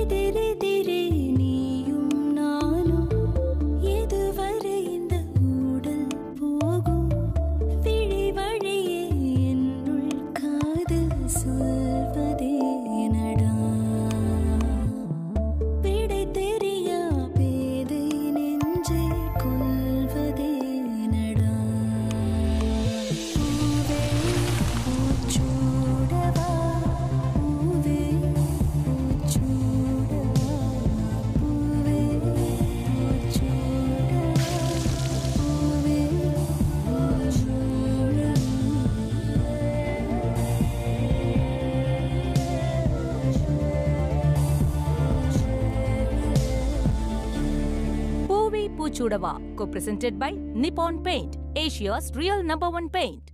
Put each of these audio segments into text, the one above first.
எதிரெதிரே நீயும் நானும் எதுவரை இந்த ஊடல் போகும் விழி வழியே என்னுள் காதல் சொல்வதே நடா விடை தெரியா பேதை நெஞ்சை கொள்வதே நடா பூவே பூச்சூடவா பூவே பூச்சூடவா பூவே பூச்சூடவா பூவே பூவி பூச்சூடவா கோ presented by Nippon Paint, Asia's real number one paint.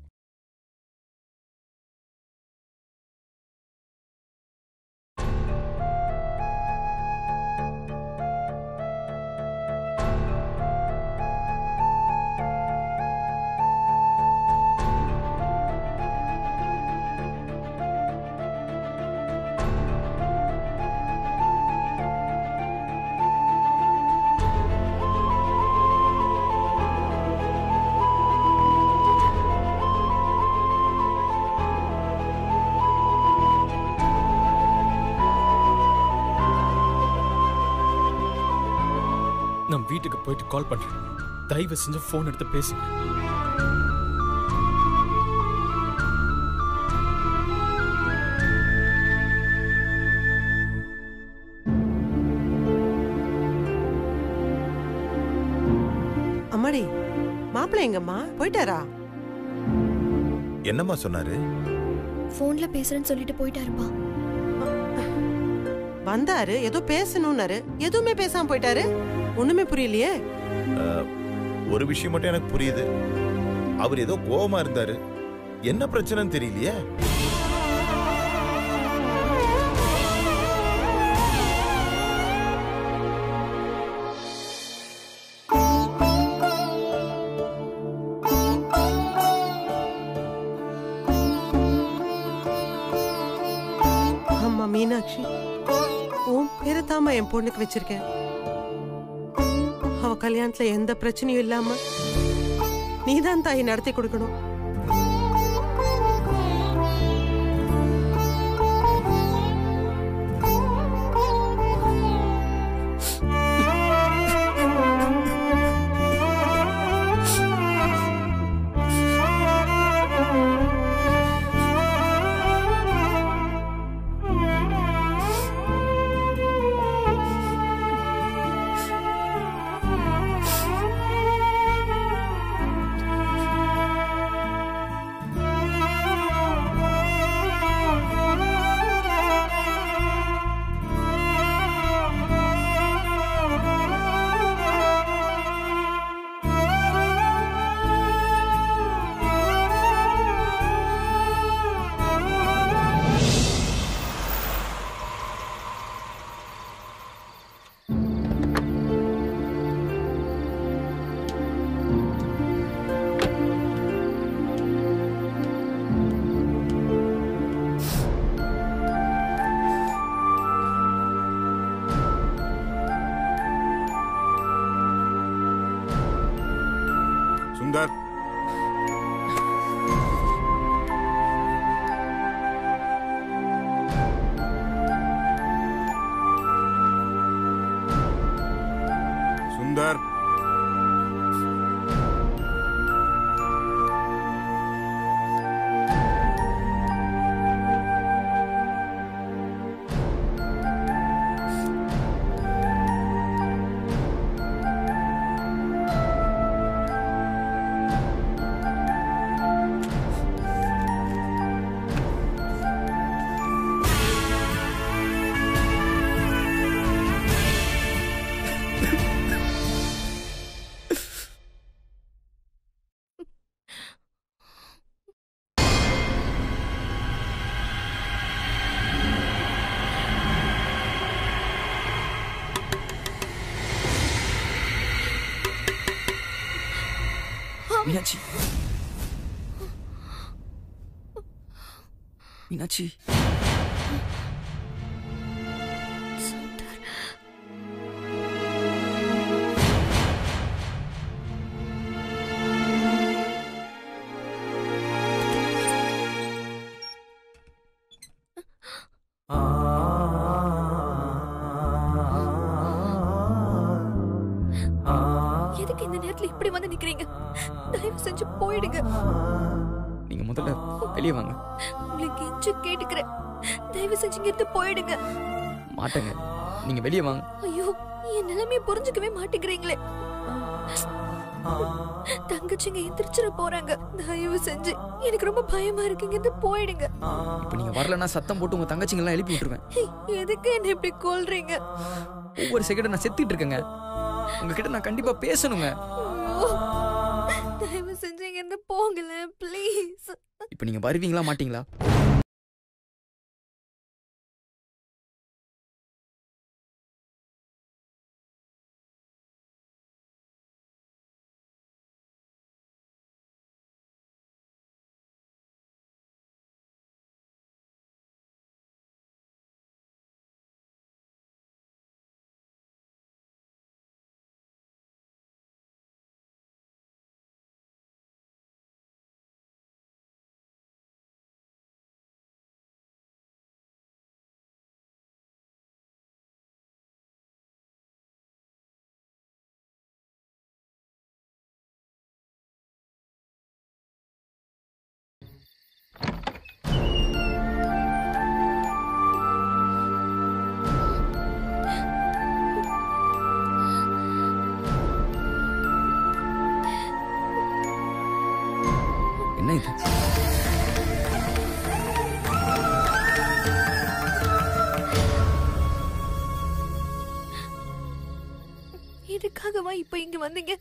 நான் வீட்டுக்கு போயிட்டு கால் பண்றேன் தயவு செஞ்சு ஃபோன் எடுத்து பேசுங்க அம்மாடி மாப்பிள்ளை எங்கம்மா போயிட்டாரா என்னம்மா சொன்னாரு ஃபோன்ல பேசுறேன்னு சொல்லிட்டு போயிட்டாருப்பா வந்தாரு ஏதோ பேசணும்னாரு எதுவுமே பேசாம போயிட்டாரு ஒண்ணுமே புரியலையே அஹ், ஒரு விஷயம் மட்டும் எனக்கு புரியுது அவர் ஏதோ கோவமா இருந்தாரு என்ன பிரச்சனைன்னு தெரியலையே அம்மா மீனாட்சி உன் பேரை தாம்மா என் பொண்ணுக்கு வச்சிருக்கேன் அவ கல்யாணத்துல எந்த பிரச்சனையும் இல்லாம நீதான் தாயை நடத்தி கொடுக்கணும் சுந்தர் சுந்தர் மீனாட்சி மீனாட்சி இப்படி வந்து நிக்கிறீங்க தயவு செஞ்சு போயிடுங்க நீங்க முதல்ல வெளியே வாங்க உங்களுக்கு கெஞ்சு கேட்டுக்கிறேன் தயவு செஞ்சு இங்க இருந்து போயிடுங்க மாட்டேங்க நீங்க வெளியே வாங்க ஐயோ என் நிலைமைய புரிஞ்சுக்கவே மாட்டேங்கிறீங்களே தங்கச்சிங்க எந்திரிச்சிட போறாங்க தயவு செஞ்சு எனக்கு ரொம்ப பயமா இருக்கு இங்க இருந்து போயிடுங்க இப்போ நீங்க வரலன்னா சத்தம் போட்டு உங்க தங்கச்சிங்கெல்லாம் எழுப்பி விட்டுருவேன் எதுக்கு என்ன இப்படி கொல்றீங்க ஒவ்வொரு செகண்டும் நான் செத்துட்டு இருக்கேங்க உங்ககிட்ட நான் கண்டிப்பா பேசணுங்க ஐயோ, தயவு செஞ்சு இங்க இருந்து போங்களேன் ப்ளீஸ் இப்போ நீங்க வருவீங்களா மாட்டீங்களா என்ன இது எதுக்காகவா இப்ப இங்க வந்தீங்க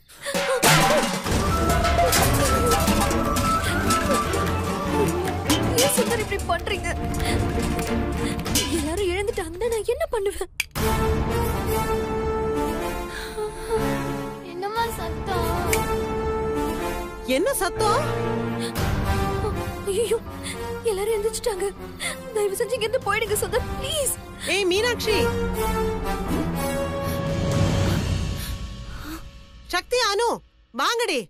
ஏன் சுந்தர் இப்படி பண்றீங்க எல்லாரும் இழந்துட்டாங்கன்னா நான் என்ன பண்ணுவேன் என்னம்மா சத்தம் என்ன சத்தம் ஐயோ எல்லாரும் எந்திரிச்சிட்டாங்க தயவு செஞ்சு இங்க இருந்து போயிடுங்க சுந்தர் ப்ளீஸ் ஏய் மீனாட்சி சக்தி அனு வாங்கடி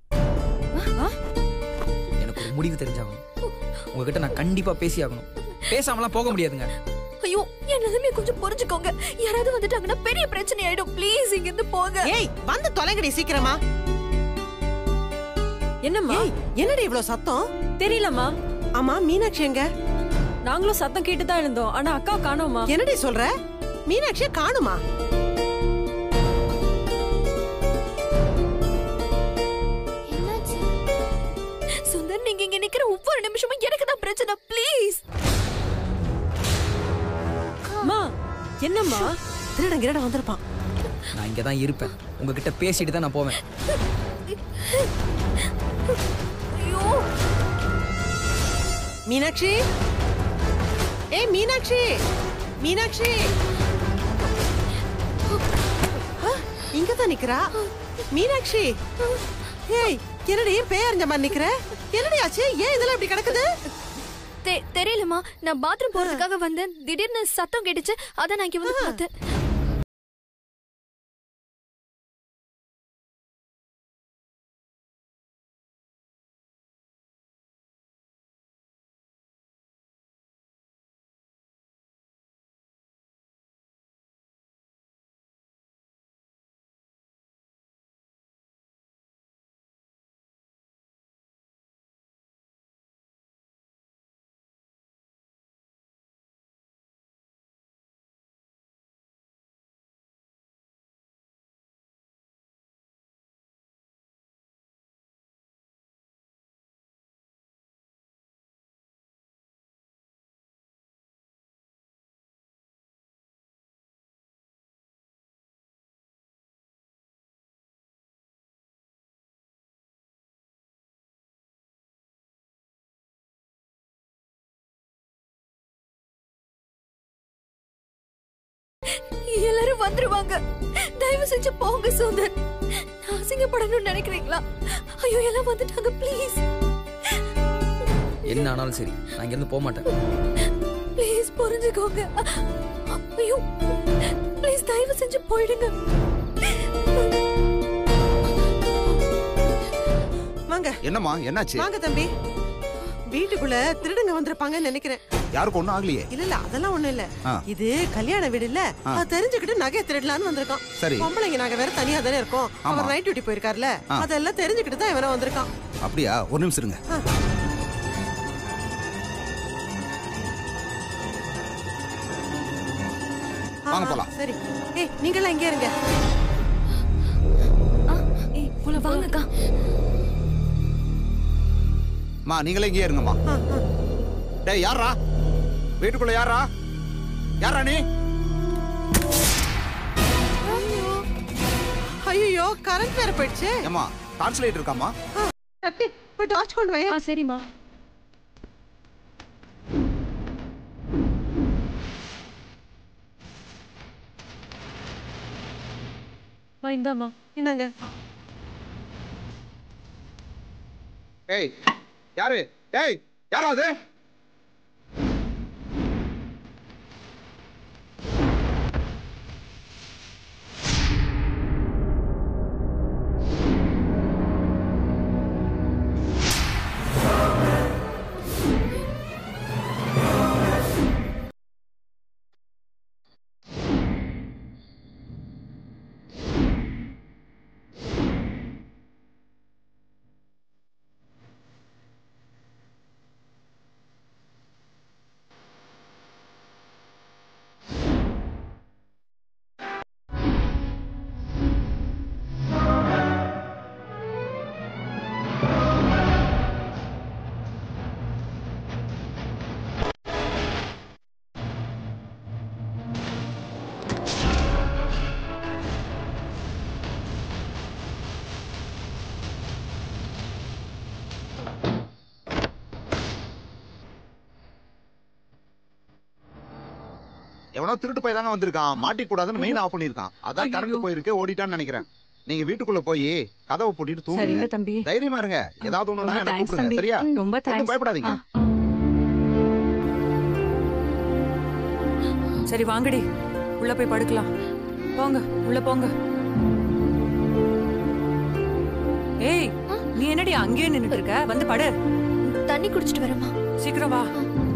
எனக்கு ஒரு முடிவு தெரிஞ்சாகணும் உங்ககிட்ட நான் கண்டிப்பா பேசி ஆகணும் பேசாமலாம் போக முடியாதுங்க ஐயோ என் நிலைமைய கொஞ்சம் புரிஞ்சுக்கோங்க யாராவது வந்துட்டாங்கன்னா பெரிய பிரச்சனை ஆயிடும் ப்ளீஸ் இங்க இருந்து போங்க ஏய் வந்து தொலைங்கடி சீக்கிரமா என்னம்மா ஏய் என்னடி இவ்வளவு சத்தம் தெரியலம்மா ஆமா மீனாட்சி எங்க நாங்களும் சத்தம் கேட்டு தான் இருந்தோம் ஆனா அக்கா காணோமா என்னடி சொல்ற மீனாட்சிய காணுமா என்னாச்சு சுந்தர் நீங்க இங்க நிக்கிற ஒவ்வொரு நிமிஷமும் எனக்கு தான் பிரச்சனை ப்ளீஸ் அம்மா என்னம்மா திருடன் கிரட வந்திருப்பான் நான் இங்க தான் இருப்பேன் உங்ககிட்ட பேசிட்டு தான் நான் போவேன் ஐயோ மீனாட்சி ஏய் மீனாட்சி மீனாட்சி இங்க தான் நிக்கிறா மீனாட்சி ஏய் என்னடி பேரஞ்ச மாதிரி நிக்கிற என்னடி ஆச்சு ஏன் இதெல்லாம் இப்படி கிடக்குது தெ- தெரியலம்மா நான் பாத்ரூம் போறதுக்காக வந்தேன் திடீர்னு சத்தம் கேட்டுச்சு அதான் நான் இங்க வந்து பார்த்தேன் எல்லாரும் வந்துருவாங்க தயவு செஞ்சு போங்க சுந்தர் நான் அசிங்கப்படணும்னு நினைக்கிறீங்களா ஐயோ எல்லாம் வந்துட்டாங்க ப்ளீஸ் என்ன ஆனாலும் சரி நான் இங்க இருந்து போக மாட்டேன் ப்ளீஸ் புரிஞ்சுக்கோங்க ஐயோ ப்ளீஸ் தயவு செஞ்சு போயிடுங்க வாங்க என்னம்மா என்னாச்சு வாங்க தம்பி வீட்டுக்குள்ள திருடங்க வந்திருப்பாங்கன்னு நினைக்கிறேன் யாருக்கும் ஒன்றும் ஆகலையே இல்ல இல்ல அதெல்லாம் ஒண்ணும் இல்ல ஆ. இது கல்யாண வீடு இல்ல ஆ. அது தெரிஞ்சுக்கிட்டு நகை திருடலான்னு வந்திருக்கான் சரி. பொம்பளைங்க நாங்க வேற தனியா தானே இருக்கோம் ஆமா. அவர் நைட் டியூட்டி போயிருக்காருல ஆ. அதெல்லாம் தெரிஞ்சுக்கிட்டு தான் இவன வந்திருக்கான் அப்படியா ஒரு நிமிஷம் இருங்க ஆ, வாங்க ஆ, போலாம். சரி ஏய் நீங்களாம் இங்கே இருங்க ஏய் போல வாங்கக்கா மா நீங்களே இங்கே இருங்கம்மா டேய் யாரா வீட்டுக்குள்ள யாரா யாரா நீ ஐயோ கரண்ட் வேற போயிடுச்சு ஏமா டார்ச் லைட் இருக்காமா சக்தி போய் டார்ச் கொண்டு வை சரிம்மா வா இந்தாம்மா என்னங்க ஏய் யாரு ஏய் யாரா அது எவனோ திருட்டு போய் தாங்க வந்திருக்கான் மாட்டிக்க கூடாதுன்னு மெயின் ஆஃப் பண்ணிருக்கான் அதான் கரண்ட் போயிருக்கு ஓடிட்டான்னு நினைக்கிறேன் நீங்க வீட்டுக்குள்ள போய் கதவை பூட்டிட்டு சரிங்க தூங்குங்க தம்பி தைரியமா இருங்க ஏதாவது ஒண்ணுனா ரொம்ப எனக்கு தேங்க்ஸ் கூப்பிடுங்க தம்பி சரியா ரொம்ப ஒண்ணும் தேங்க்ஸ் பயப்படாதீங்க சரி வாங்கடி உள்ள போய் படுக்கலாம் போங்க உள்ள போங்க ஏய் நீ என்னடி அங்கேயே நின்னுட்டு இருக்க வந்து படு தண்ணி குடிச்சிட்டு வரேம்மா சீக்கிரம் வா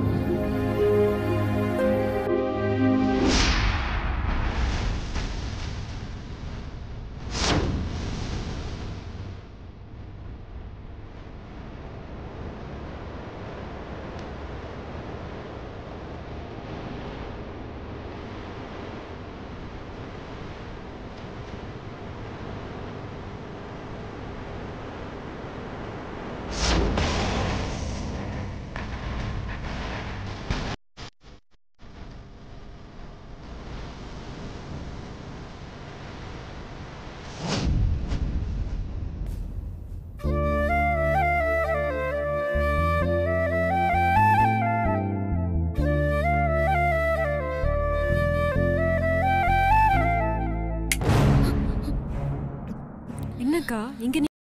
என்னக்கா இங்க நீ-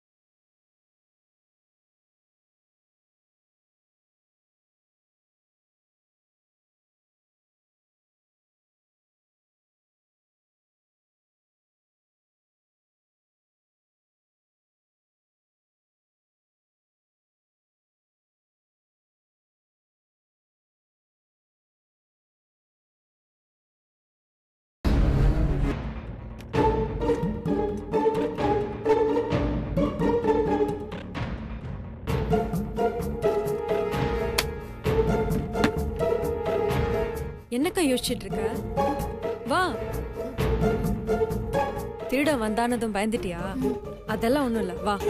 என்னக்கா யோசிச்சுட்டு இருக்க வா திருட வந்தானதும் பயந்துட்டியா அதெல்லாம் ஒண்ணும் இல்ல வா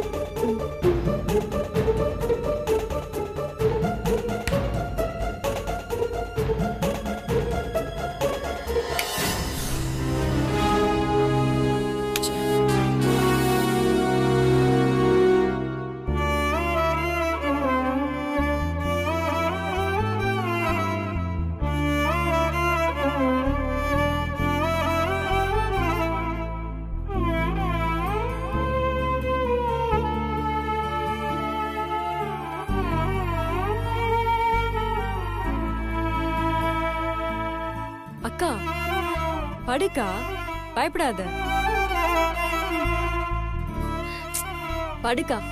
அக்கா படுக்கா பயப்படாத படுக்கா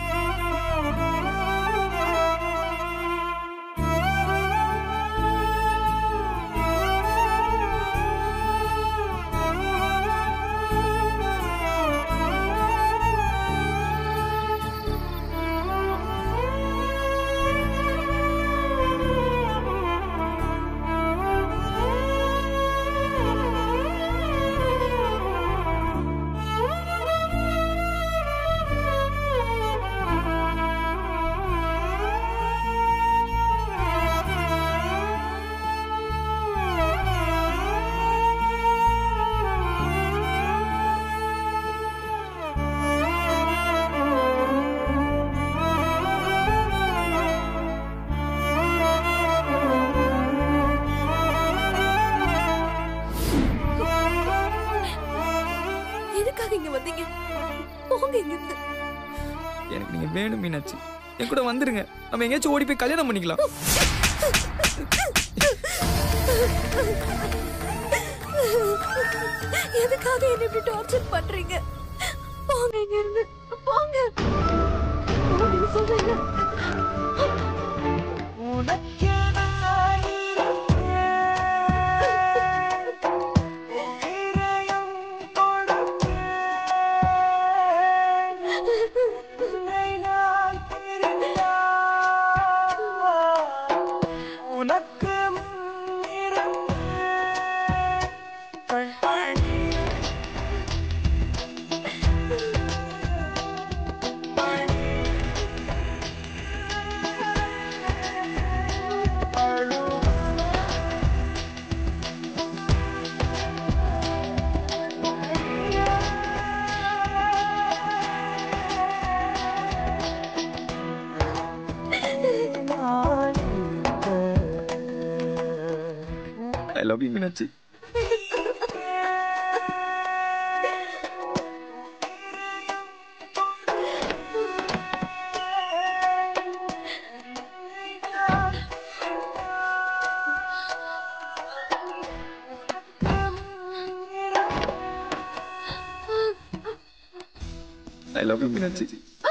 வந்தீங்க போங்க இங்கிருந்து எனக்கு நீங்க வேணும் மீனாட்சி என் கூட வந்துருங்க நம்ம எங்கேயாச்சும் ஓடி போய் கல்யாணம் பண்ணிக்கலாம் எதுக்காக என்ன இப்படி டார்ச்சர் பண்றீங்க போங்க இங்க இருந்து போங்க போங்கன்னு சொல்றேன் I love you Meenakshi I love you Meenakshi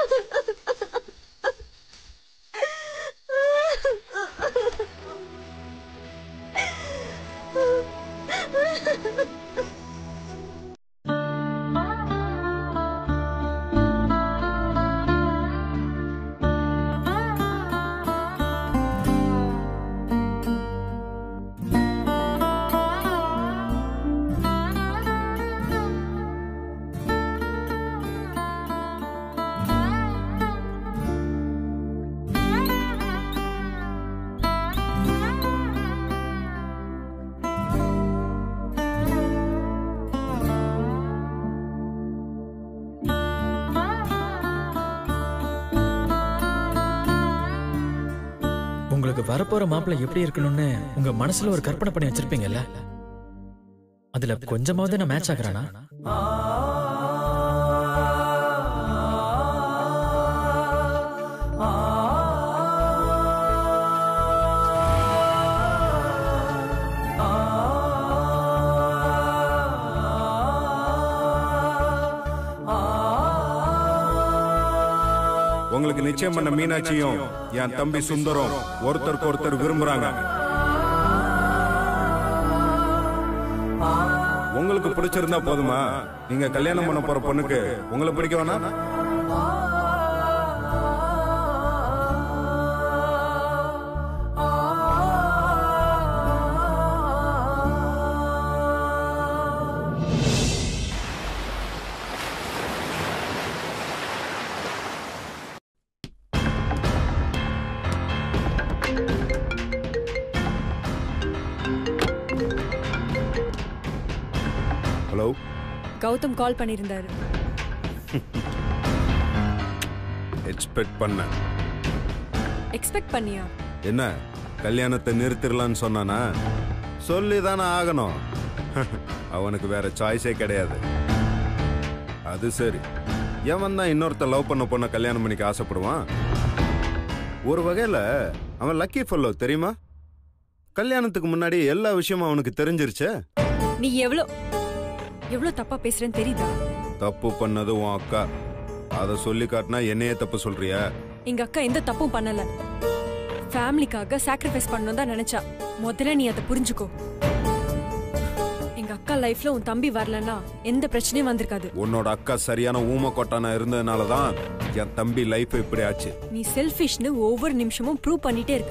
உங்களுக்கு வரப்போற மாப்பிள்ளை எப்படி இருக்கணும்னு உங்க மனசுல ஒரு கற்பனை பண்ணி வச்சிருப்பீங்கல்ல அதுல கொஞ்சமாவது நான் மேட்ச் ஆகுறானா உங்களுக்கு நிச்சயம் பண்ண மீனாட்சியும் என் தம்பி சுந்தரம் ஒருத்தருக்கு ஒருத்தர் விரும்புறாங்க உங்களுக்கு பிடிச்சிருந்தா போதுமா நீங்க கல்யாணம் பண்ண போற பொண்ணுக்கு உங்களை பிடிக்க வேணாம் ஹலோ கௌதம் கால் பண்ணியிருந்தாரு எக்ஸ்பெக்ட் பண்ண எக்ஸ்பெக்ட் பண்ணியா என்ன கல்யாணத்தை நிறுத்திடலான்னு சொன்னானா சொல்லி தானே ஆகணும் அவனுக்கு வேற சாய்ஸே கிடையாது அது சரி எவன் தான் இன்னொருத்த லவ் பண்ண பொண்ண கல்யாணம் பண்ணிக்க ஆசைப்படுவான் ஒரு வகையில அவன் லக்கி ஃபெல்லோ தெரியுமா கல்யாணத்துக்கு முன்னாடி எல்லா விஷயமும் அவனுக்கு தெரிஞ்சிருச்சே நீ எவ்வளோ எவ்வளோ தப்பா பேசுறேன்னு தெரியுதா தப்பு பண்ணது உன் அக்கா அதை சொல்லி காட்டினா என்னையே தப்பு சொல்றியா எங்க அக்கா எந்த தப்பும் பண்ணல ஃபேமிலிக்காக சாக்ரிஃபைஸ் பண்ணணும் தான் நினைச்சா முதல்ல நீ அதை புரிஞ்சுக்கோ எங்க அக்கா லைஃப்ல உன் தம்பி வரலன்னா எந்த பிரச்சனையும் வந்திருக்காது உன்னோட அக்கா சரியான ஊம கொட்டானா இருந்ததுனால தான் என் தம்பி லைஃப் இப்படி ஆச்சு நீ செல்ஃபிஷ்னு ஒவ்வொரு நிமிஷமும் ப்ரூவ் பண்ணிட்டே இருக்க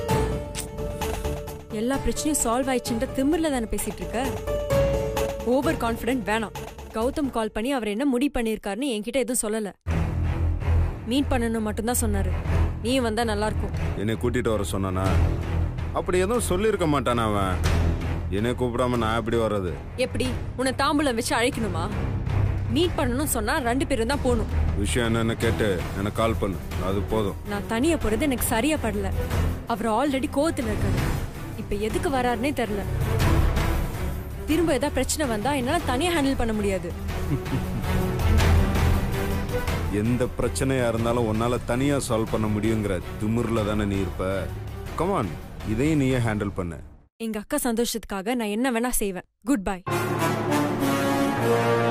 எல்லா பிரச்சனையும் சால்வ் ஆயிடுச்சுன்ற திமிர்ல தானே பேசிட்டு இருக்க ஓவர் கான்ஃபிடென்ட் வேணாம் கௌதம் கால் பண்ணி அவர் என்ன முடிவு பண்ணியிருக்காருன்னு என்கிட்ட எதுவும் சொல்லல மீட் பண்ணணும் மட்டும்தான் சொன்னாரு நீயும் வந்தா நல்லா இருக்கும் என்னை கூட்டிட்டு வர சொன்னானா அப்படி எதுவும் சொல்லியிருக்க மாட்டானா அவன் என்னை கூப்பிடாம நான் எப்படி வர்றது எப்படி உன்னை தாம்பூலம் வச்சு அழைக்கணுமா மீட் பண்ணணும் சொன்னா ரெண்டு பேரும் தான் போகணும் விஷயம் என்னன்னு கேட்டு எனக்கு கால் பண்ணு அது போதும் நான் தனியா போறது எனக்கு சரியா படல அவர் ஆல்ரெடி கோவத்துல இருக்காரு இப்ப எதுக்கு வராருன்னே தெரியல திரும்ப ஏதாவது பிரச்சனை வந்தா என்னால தனியா ஹேண்டில் பண்ண முடியாது எந்த பிரச்சனையா இருந்தாலும் உன்னால தனியா சால்வ் பண்ண முடியுங்கிற திமிர்ல தானே நீ இருப்ப கமான் இதையும் நீயே ஹேண்டில் பண்ணு எங்க அக்கா சந்தோஷத்துக்காக நான் என்ன வேணா செய்வேன் குட் பை